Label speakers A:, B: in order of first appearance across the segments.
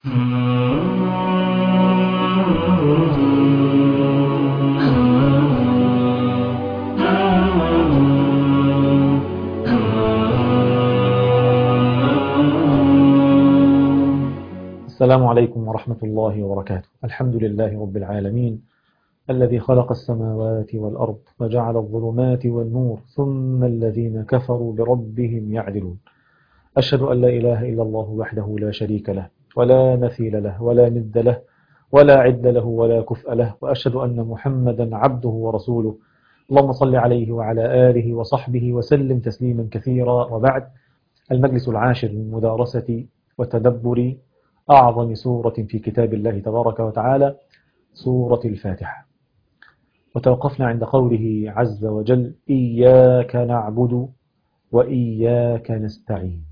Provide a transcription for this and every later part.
A: السلام عليكم ورحمة الله وبركاته الحمد لله رب العالمين الذي خلق السماوات والأرض وجعل الظلمات والنور ثم الذين كفروا بربهم يعدلون أشهد أن لا إله إلا الله وحده لا شريك له ولا مثيل له ولا ند له ولا عد له ولا كفء له وأشهد أن محمدا عبده ورسوله اللهم صل عليه وعلى آله وصحبه وسلم تسليما كثيرا وبعد المجلس العاشر من مدارسة وتدبر أعظم سورة في كتاب الله تبارك وتعالى سورة الفاتحة وتوقفنا عند قوله عز وجل إياك نعبد وإياك نستعين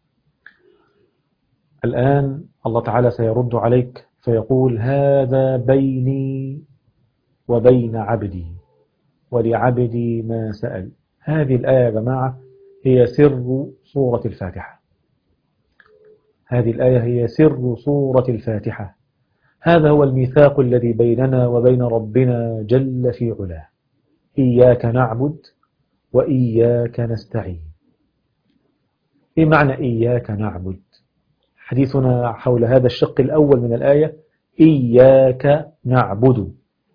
A: الآن الله تعالى سيرد عليك فيقول هذا بيني وبين عبدي ولعبدي ما سأل هذه الآية يا جماعة هي سر سورة الفاتحة هذه الآية هي سر سورة الفاتحة هذا هو الميثاق الذي بيننا وبين ربنا جل في علاه إياك نعبد وإياك نستعين إيه معنى إياك نعبد حديثنا حول هذا الشق الأول من الآية إياك نعبد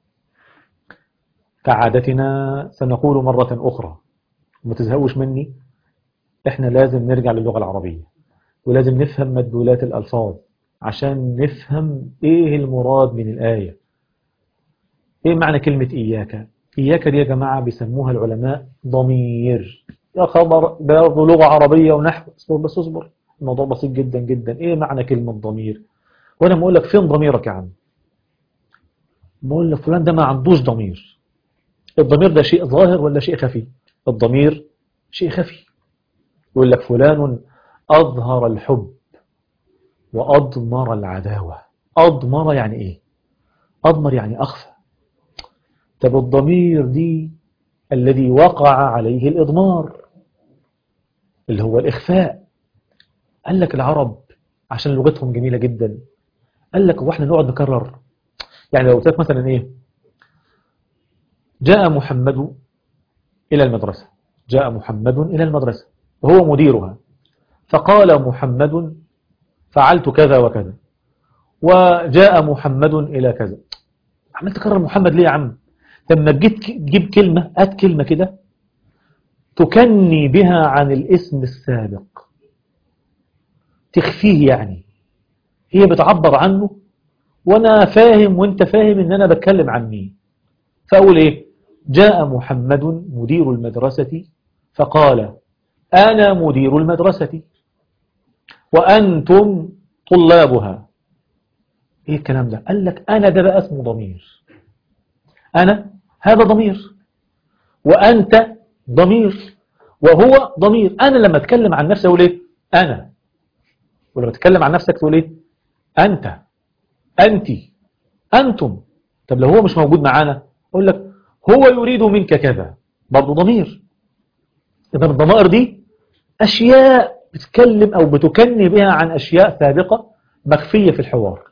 A: كعادتنا سنقول مرة أخرى ما تزهقوش مني إحنا لازم نرجع للغة العربية ولازم نفهم مدلولات الألفاظ عشان نفهم إيه المراد من الآية إيه معنى كلمة إياك إياك دي يا جماعة بيسموها العلماء ضمير يا خبر برضه لغة عربية ونحو اصبر بس اصبر الموضوع بسيط جدا جدا إيه معنى كلمة ضمير وأنا بقول لك فين ضميرك يا عم بقول لك فلان ده ما عندوش ضمير الضمير ده شيء ظاهر ولا شيء خفي الضمير شيء خفي يقول لك فلان أظهر الحب وأضمر العداوة أضمر يعني إيه أضمر يعني أخفى طب الضمير دي الذي وقع عليه الإضمار اللي هو الإخفاء قال لك العرب عشان لغتهم جميلة جدا قال لك واحنا نقعد نكرر يعني لو قلت لك مثلا إيه جاء محمد إلى المدرسة جاء محمد إلى المدرسة وهو مديرها فقال محمد فعلت كذا وكذا وجاء محمد إلى كذا عملت تكرر محمد ليه يا عم لما جيت تجيب كلمة هات كلمة كده تكني بها عن الاسم السابق تخفيه يعني هي بتعبر عنه وانا فاهم وانت فاهم ان انا بتكلم عن مين فاقول ايه جاء محمد مدير المدرسة فقال انا مدير المدرسة وأنتم طلابها إيه الكلام ده قال لك أنا ده بقى اسمه ضمير أنا هذا ضمير وأنت ضمير وهو ضمير أنا لما أتكلم عن نفسي أقول إيه أنا ولما أتكلم عن نفسك تقول إيه أنت أنت أنتم طب لو هو مش موجود معانا أقول لك هو يريد منك كذا برضه ضمير إذا الضمائر دي أشياء بتتكلم أو بتكني بها عن أشياء سابقة مخفية في الحوار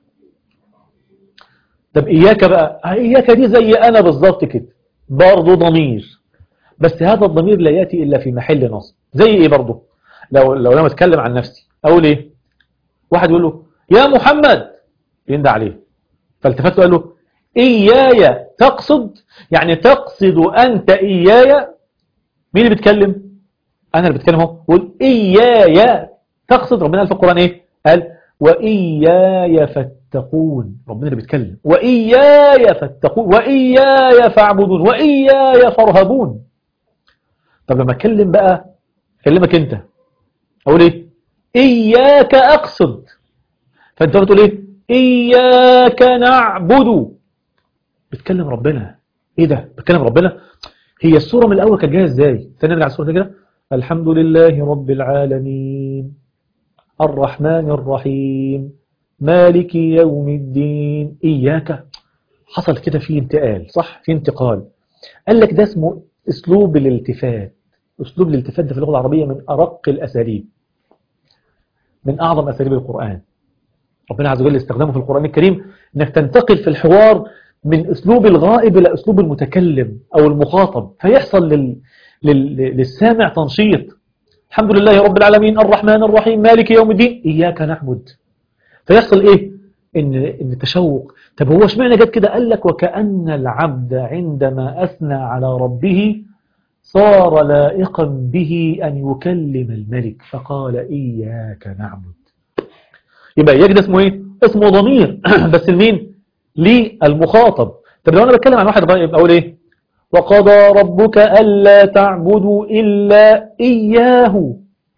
A: طب إياك بقى إياك دي زي أنا بالظبط كده برضه ضمير بس هذا الضمير لا يأتي إلا في محل نصب زي إيه برضه لو لو لما أتكلم عن نفسي أقول إيه واحد يقول له يا محمد يندى عليه فالتفت له قال له إياي تقصد يعني تقصد أنت إياي مين اللي بيتكلم أنا اللي بتكلم اهو قول إياي تقصد ربنا قال في القرآن إيه قال وإياي فاتقون ربنا اللي بيتكلم وإياي فاتقون وإياي فاعبدون وإياي فارهبون طب لما أتكلم بقى أكلمك أنت أقول إيه إياك أقصد فأنت بتقول إيه إياك نعبد بتكلم ربنا إيه ده بتكلم ربنا هي الصورة من الأول كانت جاية إزاي تاني نرجع الصورة كده الحمد لله رب العالمين الرحمن الرحيم مالك يوم الدين إياك حصل كده في انتقال صح في انتقال قال لك ده اسمه اسلوب الالتفات اسلوب الالتفات ده في اللغة العربية من أرق الأساليب من أعظم أساليب القرآن ربنا عز وجل استخدامه في القرآن الكريم انك تنتقل في الحوار من اسلوب الغائب الى اسلوب المتكلم او المخاطب فيحصل لل... لل... للسامع تنشيط الحمد لله رب العالمين الرحمن الرحيم مالك يوم الدين اياك نعبد فيحصل ايه ان ان تشوق طب هو اشمعنى جت كده قال لك وكأن العبد عندما اثنى على ربه صار لائقا به ان يكلم الملك فقال اياك نعبد يبقى اياك ده اسمه ايه اسمه ضمير بس لمين للمخاطب طب لو انا بتكلم عن واحد غائب اقول ايه وقضى ربك الا تعبدوا الا اياه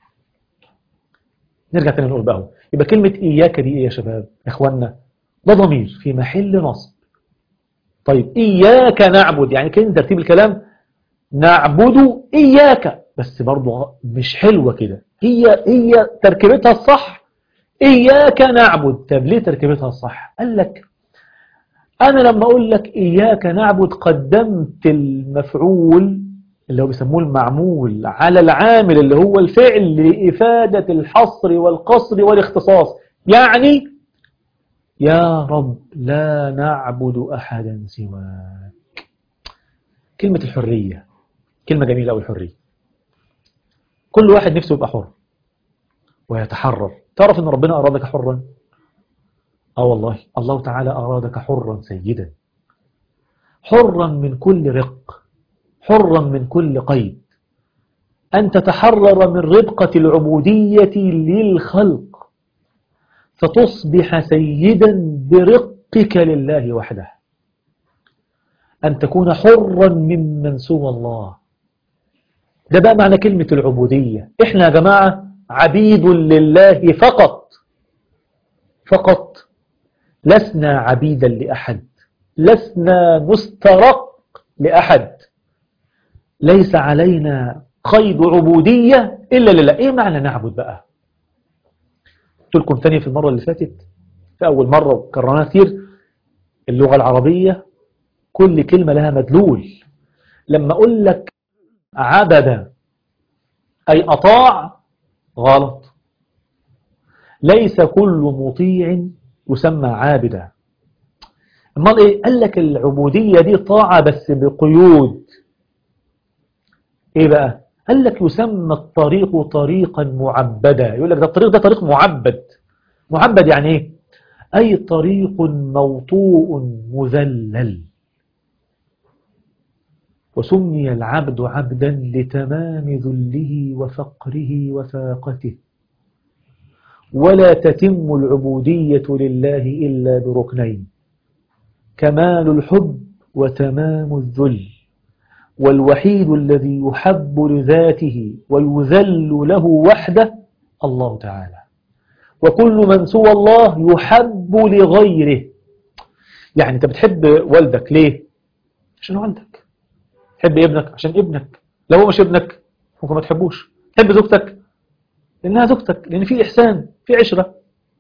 A: نرجع تاني نقول بقى يبقى كلمة إياك دي إيه يا شباب يا إخوانا ده ضمير في محل نصب طيب إياك نعبد يعني كلمة ترتيب الكلام نعبد إياك بس برضو مش حلوة كده هي هي تركيبتها الصح إياك نعبد طب ليه تركيبتها الصح قال لك أنا لما أقول لك إياك نعبد قدمت المفعول اللي هو بيسموه المعمول على العامل اللي هو الفعل لإفادة الحصر والقصر والاختصاص يعني يا رب لا نعبد أحدا سواك كلمة الحرية كلمة جميلة أو الحرية كل واحد نفسه يبقى حر ويتحرر تعرف أن ربنا أرادك حرا آه والله الله تعالى أرادك حرا سيدا حرا من كل رق حرا من كل قيد أن تتحرر من ربقة العبودية للخلق فتصبح سيدا برقك لله وحده أن تكون حرا ممن سوى الله ده بقى معنى كلمة العبودية إحنا يا جماعة عبيد لله فقط فقط لسنا عبيدا لأحد لسنا نسترق لأحد ليس علينا قيد عبودية إلا لله إيه معنى نعبد بقى قلت لكم ثانية في المرة اللي فاتت في أول مرة وكررناها كثير اللغة العربية كل كلمة لها مدلول لما أقول لك عبد أي أطاع غلط ليس كل مطيع يسمى عابدا امال ايه قال لك العبودية دي طاعة بس بقيود ايه بقى قال لك يسمى الطريق طريقا معبدا يقول لك ده الطريق ده طريق معبد معبد يعني ايه اي طريق موطوء مذلل وسمي العبد عبدا لتمام ذله وفقره وفاقته ولا تتم العبودية لله إلا بركنين كمال الحب وتمام الذل والوحيد الذي يحب لذاته ويذل له وحده الله تعالى وكل من سوى الله يحب لغيره يعني انت بتحب والدك ليه عشان والدك تحب ابنك عشان ابنك لو هو مش ابنك ممكن ما تحبوش تحب زوجتك لانها زوجتك لان في احسان في عشرة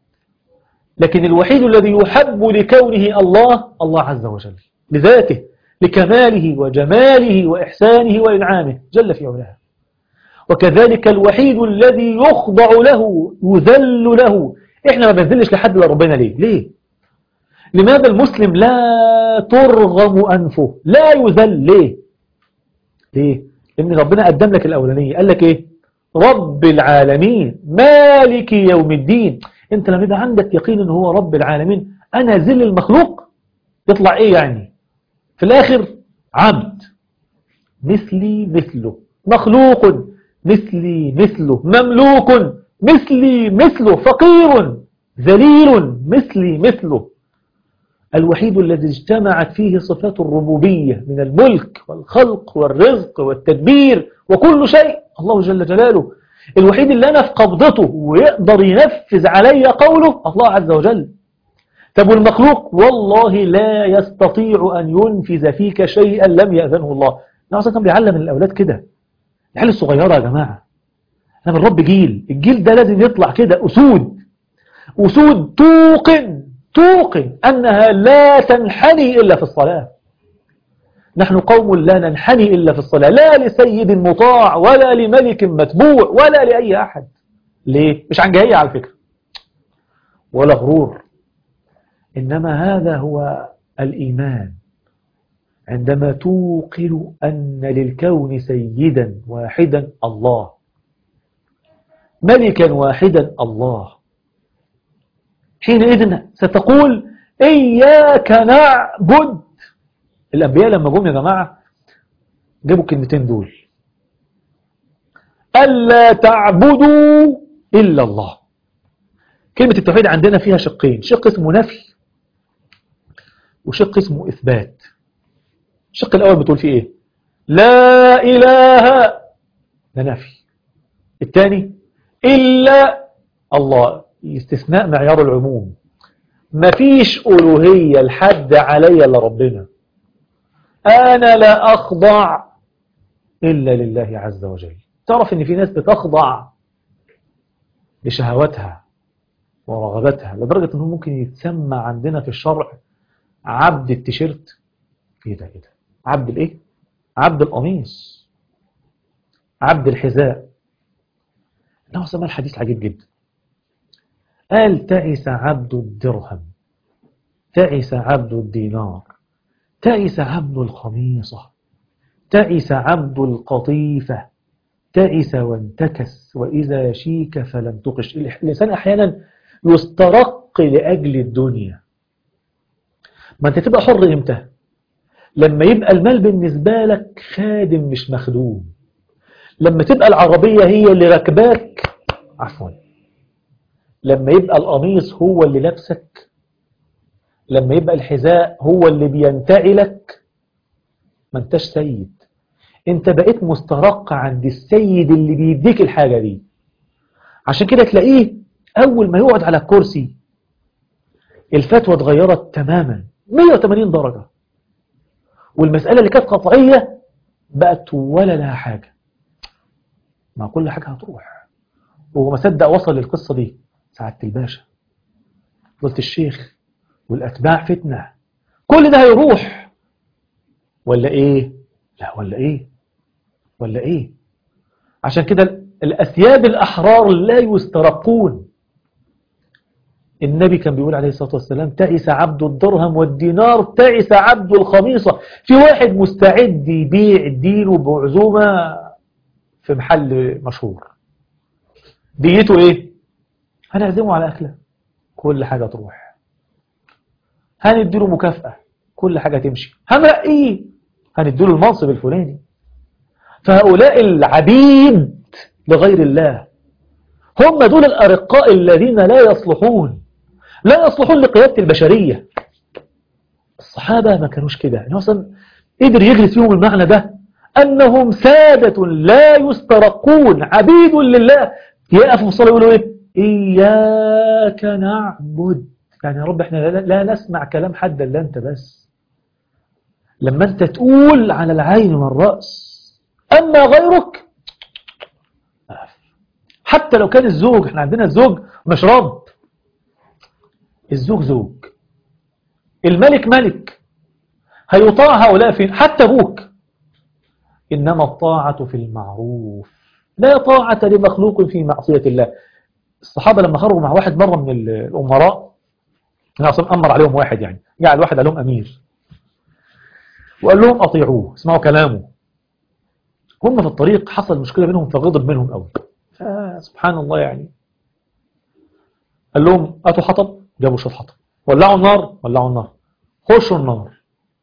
A: لكن الوحيد الذي يحب لكونه الله الله عز وجل لذاته لكماله وجماله وإحسانه وإنعامه جل في علاه وكذلك الوحيد الذي يخضع له يذل له إحنا ما بنذلش لحد إلا ربنا ليه ليه لماذا المسلم لا ترغم أنفه لا يذل ليه ليه لأن ربنا قدم لك الأولانية قال لك إيه رب العالمين مالك يوم الدين انت لما يبقى عندك يقين ان هو رب العالمين انا ذل المخلوق يطلع ايه يعني في الاخر عبد مثلي مثله مخلوق مثلي مثله مملوك مثلي مثله فقير ذليل مثلي مثله الوحيد الذي اجتمعت فيه صفات الربوبية من الملك والخلق والرزق والتدبير وكل شيء الله جل جلاله الوحيد اللي أنا في قبضته ويقدر ينفذ علي قوله الله عز وجل طب والمخلوق والله لا يستطيع أن ينفذ فيك شيئا لم يأذنه الله نعم كان بيعلم الأولاد كده العيال الصغيرة يا جماعة أنا من رب جيل الجيل ده لازم يطلع كده أسود أسود توقن توقن أنها لا تنحني إلا في الصلاة نحن قوم لا ننحني إلا في الصلاة لا لسيد مطاع ولا لملك متبوع ولا لأي أحد ليه؟ مش عن جاهية على فكرة ولا غرور إنما هذا هو الإيمان عندما توقن أن للكون سيدا واحدا الله ملكا واحدا الله حينئذ ستقول إياك نعبد الأنبياء لما جم يا جماعة جابوا الكلمتين دول ألا تعبدوا إلا الله كلمة التوحيد عندنا فيها شقين شق اسمه نفي وشق اسمه إثبات الشق الأول بتقول فيه إيه لا إله ده نفي الثاني إلا الله استثناء معيار العموم مفيش ألوهية لحد علي إلا ربنا أنا لا أخضع إلا لله عز وجل تعرف إن في ناس بتخضع لشهواتها ورغباتها لدرجة أنه ممكن يتسمى عندنا في الشرع عبد التيشيرت ايه ده ايه ده عبد الايه عبد القميص عبد الحذاء انه سمى الحديث عجيب جدا قال تعس عبد الدرهم تعس عبد الدينار تعس عبد الخميصة تعس عبد القطيفة تعس وانتكس وإذا شيك فلم تقش الإنسان أحيانا يسترق لأجل الدنيا ما أنت تبقى حر إمتى لما يبقى المال بالنسبة لك خادم مش مخدوم لما تبقى العربية هي اللي ركباك عفوا لما يبقى القميص هو اللي لابسك لما يبقى الحذاء هو اللي بينتعلك ما انتش سيد انت بقيت مسترق عند السيد اللي بيديك الحاجة دي عشان كده تلاقيه اول ما يقعد على الكرسي الفتوى اتغيرت تماما 180 درجة والمسألة اللي كانت قطعية بقت ولا لها حاجة ما كل حاجة هتروح وهو ما صدق وصل للقصة دي سعادة الباشا قلت الشيخ والأتباع فتنة كل ده هيروح ولا إيه لا ولا إيه ولا إيه عشان كده الأثياب الأحرار لا يسترقون النبي كان بيقول عليه الصلاة والسلام تعس عبد الدرهم والدينار تعس عبد الخميصة في واحد مستعد يبيع دينه بعزومة في محل مشهور ديته ايه هنعزمه على أكله كل حاجة تروح هنديله مكافأة كل حاجة تمشي هنرقيه هنديله المنصب الفلاني فهؤلاء العبيد لغير الله هم دول الأرقاء الذين لا يصلحون لا يصلحون لقيادة البشرية الصحابة ما كانوش كده اصلا قدر يغرس فيهم المعنى ده أنهم سادة لا يسترقون عبيد لله يقفوا في الصلاة يقولوا إيه إياك نعبد يعني يا رب احنا لا نسمع كلام حد إلا أنت بس لما أنت تقول على العين والرأس أما غيرك حتى لو كان الزوج احنا عندنا الزوج مش رب الزوج زوج الملك ملك هيطاع هؤلاء فين حتى ابوك إنما الطاعة في المعروف لا طاعة لمخلوق في معصية الله الصحابة لما خرجوا مع واحد مرة من الأمراء أصلا أمر عليهم واحد يعني جعل واحد عليهم أمير وقال لهم أطيعوه اسمعوا كلامه هم في الطريق حصل مشكلة بينهم فغضب منهم قوي سبحان الله يعني قال لهم أتوا حطب جابوا شوط حطب ولعوا النار ولعوا النار خشوا النار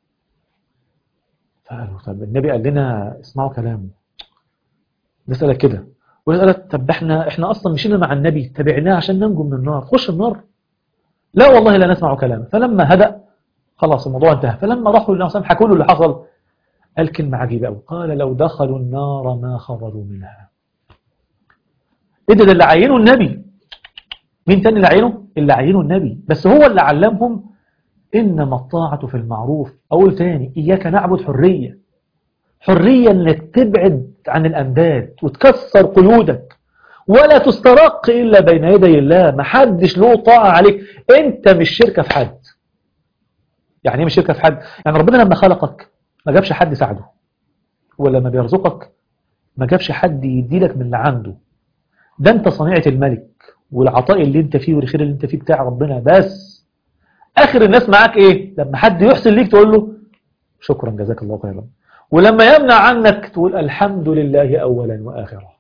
A: فقالوا طب النبي قال لنا اسمعوا كلامه نسألك كده ويسألك طب احنا احنا اصلا مشينا مع النبي تبعناه عشان ننجو من النار خش النار لا والله لا نسمع كلامه فلما هدأ خلاص الموضوع انتهى فلما راحوا للناس حكوا له اللي حصل قال كلمة عجيبة قوي قال لو دخلوا النار ما خرجوا منها ايه ده اللي عينه النبي مين تاني اللي عينه اللي عينه النبي بس هو اللي علمهم إنما الطاعة في المعروف أقول تاني إياك نعبد حرية حرية انك تبعد عن الأنداد وتكسر قيودك ولا تسترق إلا بين يدي الله ما حدش له طاعة عليك أنت مش شركة في حد يعني ايه مش شركة في حد يعني ربنا لما خلقك ما جابش حد ساعده ولما بيرزقك ما جابش حد يديلك من اللي عنده ده انت صنيعة الملك والعطاء اللي انت فيه والخير اللي انت فيه بتاع ربنا بس اخر الناس معاك ايه لما حد يحسن ليك تقول له شكرا جزاك الله خيرا ولما يمنع عنك تقول الحمد لله اولا واخرا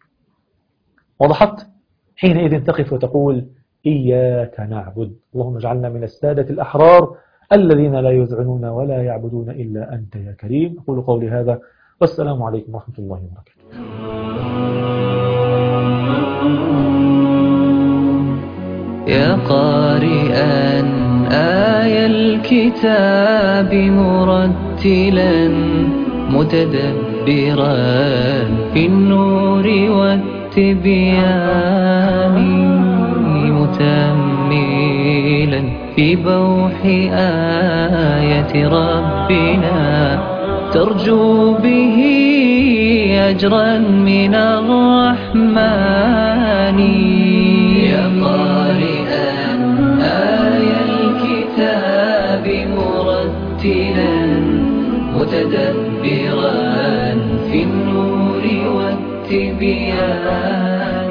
A: وضحت حينئذ تقف وتقول إياك نعبد اللهم اجعلنا من السادة الأحرار الذين لا يذعنون ولا يعبدون إلا أنت يا كريم أقول قولي هذا والسلام عليكم ورحمة الله وبركاته
B: يا قارئا آي الكتاب مرتلا متدبرا في النور والتبيان متأملا في بوح آية ربنا ترجو به أجرا من الرحمن يا قارئا آي الكتاب مرتلا متدبرا في النور والتبيان